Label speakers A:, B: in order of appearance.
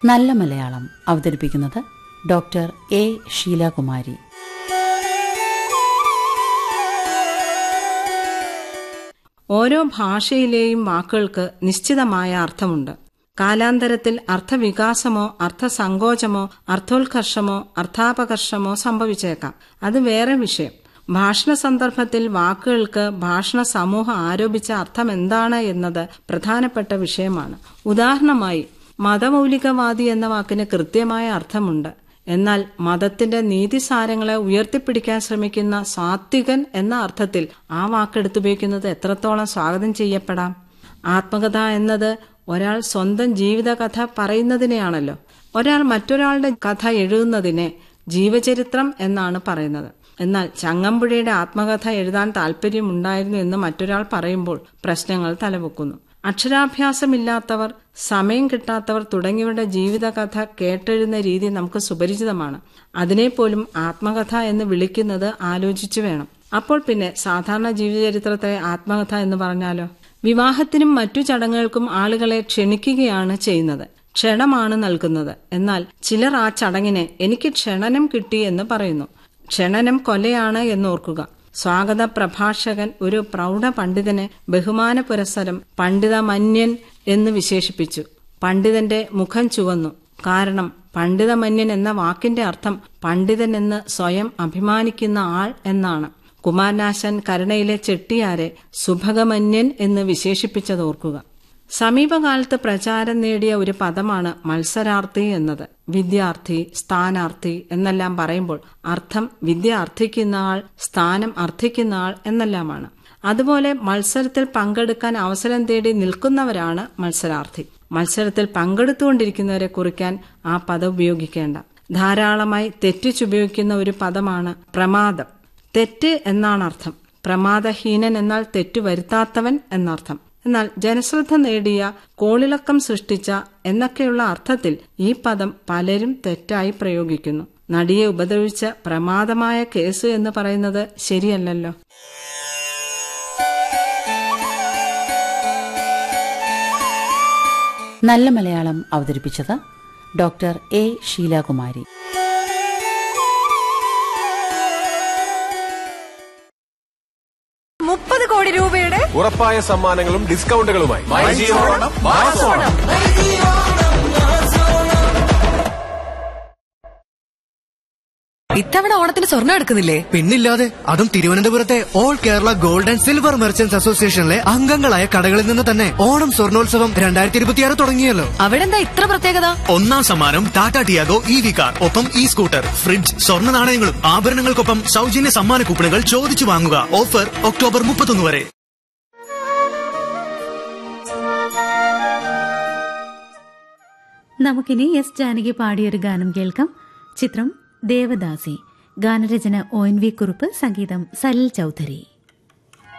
A: നല്ല മലയാളം അവതരിപ്പിക്കുന്നത് doctor A Sheelakumari
B: ഓരോ ഭാഷയിലെയും വാക്കുകൾക്ക് നിശ്ചിതമായ അർത്ഥമുണ്ട് കാലാന്തരത്തിൽ അർത്ഥവികാസമോ അർത്ഥസങ്കോചമോ അർത്ഥോത്കർഷമോ അർത്ഥാപകർഷമോ സംഭവിച്ചേക്കാം അത് വേറെ വിഷയം ഭാഷണ സന്ദർഭത്തിൽ വാക്കുകൾക്ക് ഭാഷണ സമൂഹം ആരോപിച്ച അർത്ഥം എന്താണ് എന്നത് പ്രധാനപ്പെട്ട വിഷയമാണ് ഉദാഹരണമായി മതമൗലികവാദി എന്ന വാക്കിന് കൃത്യമായ അർത്ഥമുണ്ട് എന്നാൽ മതത്തിന്റെ നീതിസാരങ്ങളെ ഉയർത്തിപ്പിടിക്കാൻ ശ്രമിക്കുന്ന സാത്വികൻ എന്ന അർത്ഥത്തിൽ ആ വാക്കെടുത്തുപയോഗിക്കുന്നത് എത്രത്തോളം സ്വാഗതം ചെയ്യപ്പെടാം ആത്മകഥ എന്നത് ഒരാൾ സ്വന്തം ജീവിതകഥ പറയുന്നതിനെയാണല്ലോ ഒരാൾ മറ്റൊരാളുടെ കഥ എഴുതുന്നതിനെ ജീവചരിത്രം എന്നാണ് പറയുന്നത് എന്നാൽ ചങ്ങമ്പുഴയുടെ ആത്മകഥ എഴുതാൻ താല്പര്യമുണ്ടായിരുന്നു എന്ന് മറ്റൊരാൾ പറയുമ്പോൾ പ്രശ്നങ്ങൾ തലപൊക്കുന്നു അക്ഷരാഭ്യാസമില്ലാത്തവർ സമയം കിട്ടാത്തവർ തുടങ്ങിയവരുടെ ജീവിതകഥ കേട്ടെഴുതുന്ന രീതി നമുക്ക് സുപരിചിതമാണ് അതിനെപ്പോലും ആത്മകഥ എന്ന് വിളിക്കുന്നത് ആലോചിച്ചു വേണം അപ്പോൾ പിന്നെ സാധാരണ ജീവചരിത്രത്തെ ആത്മകഥ എന്ന് പറഞ്ഞാലോ വിവാഹത്തിനും മറ്റു ചടങ്ങുകൾക്കും ആളുകളെ ക്ഷണിക്കുകയാണ് ചെയ്യുന്നത് ക്ഷണമാണ് നൽകുന്നത് എന്നാൽ ചിലർ ആ ചടങ്ങിനെ എനിക്ക് ക്ഷണനം കിട്ടി എന്ന് പറയുന്നു ക്ഷണനം കൊലയാണ് എന്നോർക്കുക സ്വാഗത പ്രഭാഷകൻ ഒരു പ്രൗഢ പണ്ഡിതനെ ബഹുമാന പുരസ്സരം പണ്ഡിതമന്യൻ എന്ന് വിശേഷിപ്പിച്ചു പണ്ഡിതന്റെ മുഖം ചുവന്നു കാരണം പണ്ഡിതമന്യൻ എന്ന വാക്കിന്റെ അർത്ഥം പണ്ഡിതൻ എന്ന് സ്വയം അഭിമാനിക്കുന്ന ആൾ എന്നാണ് കുമാരനാശൻ കരുണയിലെ ചെട്ടിയാരെ സുഭഗമന്യൻ എന്ന് വിശേഷിപ്പിച്ചതോർക്കുക സമീപകാലത്ത് പ്രചാരം നേടിയ ഒരു പദമാണ് മത്സരാർത്ഥി എന്നത് വിദ്യാർത്ഥി സ്ഥാനാർത്ഥി എന്നെല്ലാം പറയുമ്പോൾ അർത്ഥം വിദ്യ അർത്ഥിക്കുന്ന ആൾ സ്ഥാനം അർത്ഥിക്കുന്ന ആൾ എന്നെല്ലാമാണ് അതുപോലെ മത്സരത്തിൽ പങ്കെടുക്കാൻ അവസരം തേടി നിൽക്കുന്നവരാണ് മത്സരാർത്ഥി മത്സരത്തിൽ പങ്കെടുത്തുകൊണ്ടിരിക്കുന്നവരെ കുറിക്കാൻ ആ പദം ഉപയോഗിക്കേണ്ട ധാരാളമായി തെറ്റിച്ചുപയോഗിക്കുന്ന ഒരു പദമാണ് പ്രമാദം തെറ്റ് എന്നാണ് അർത്ഥം പ്രമാദഹീനൻ എന്നാൽ തെറ്റു വരുത്താത്തവൻ എന്നർത്ഥം എന്നാൽ ജനശ്രദ്ധ നേടിയ കോളിളക്കം സൃഷ്ടിച്ച എന്നൊക്കെയുള്ള അർത്ഥത്തിൽ ഈ പദം പലരും തെറ്റായി പ്രയോഗിക്കുന്നു നടിയെ ഉപദ്രവിച്ച പ്രമാദമായ കേസ് എന്ന് പറയുന്നത് ശരിയല്ലല്ലോ
A: നല്ല മലയാളം അവതരിപ്പിച്ചത് ഡോക്ടർ എ ഷീലാകുമാരി
C: മുപ്പത് കോടി രൂപയുടെ
D: ഉറപ്പായ സമ്മാനങ്ങളും ഡിസ്കൗണ്ടുകളുമായി
C: ഇത്തവണ ഓണത്തിന് സ്വർണ്ണം എടുക്കുന്നില്ലേ
E: പിന്നില്ലാതെ അതും തിരുവനന്തപുരത്തെ all Kerala gold and silver merchants അസോസിയേഷനിലെ അംഗങ്ങളായ കടകളിൽ നിന്ന് തന്നെ ഓണം സ്വർണോത്സവം രണ്ടായിരത്തി ഇരുപത്തിയാറ് തുടങ്ങിയല്ലോ
C: അവിടെ എന്താ ഇത്ര പ്രത്യേകത
F: ഒന്നാം സമ്മാനം Tata Tiago E V car ഒപ്പം ഇ സ്കൂട്ടർ ഫ്രിഡ്ജ് സ്വർണ്ണ നാണയങ്ങളും ആഭരണങ്ങൾക്കൊപ്പം സൗജന്യ സമ്മാന കൂപ്പണുകൾ ചോദിച്ചു വാങ്ങുക ഓഫർ ഒക്ടോബർ മുപ്പത്തൊന്ന് വരെ
G: നമുക്കിനി എസ് ജാനകി പാടിയൊരു ഗാനം കേൾക്കാം ചിത്രം ദേവദാസി ഗാനരചന ഒ എൻ വി കുറുപ്പ് സംഗീതം സലിൽ ചൌധരി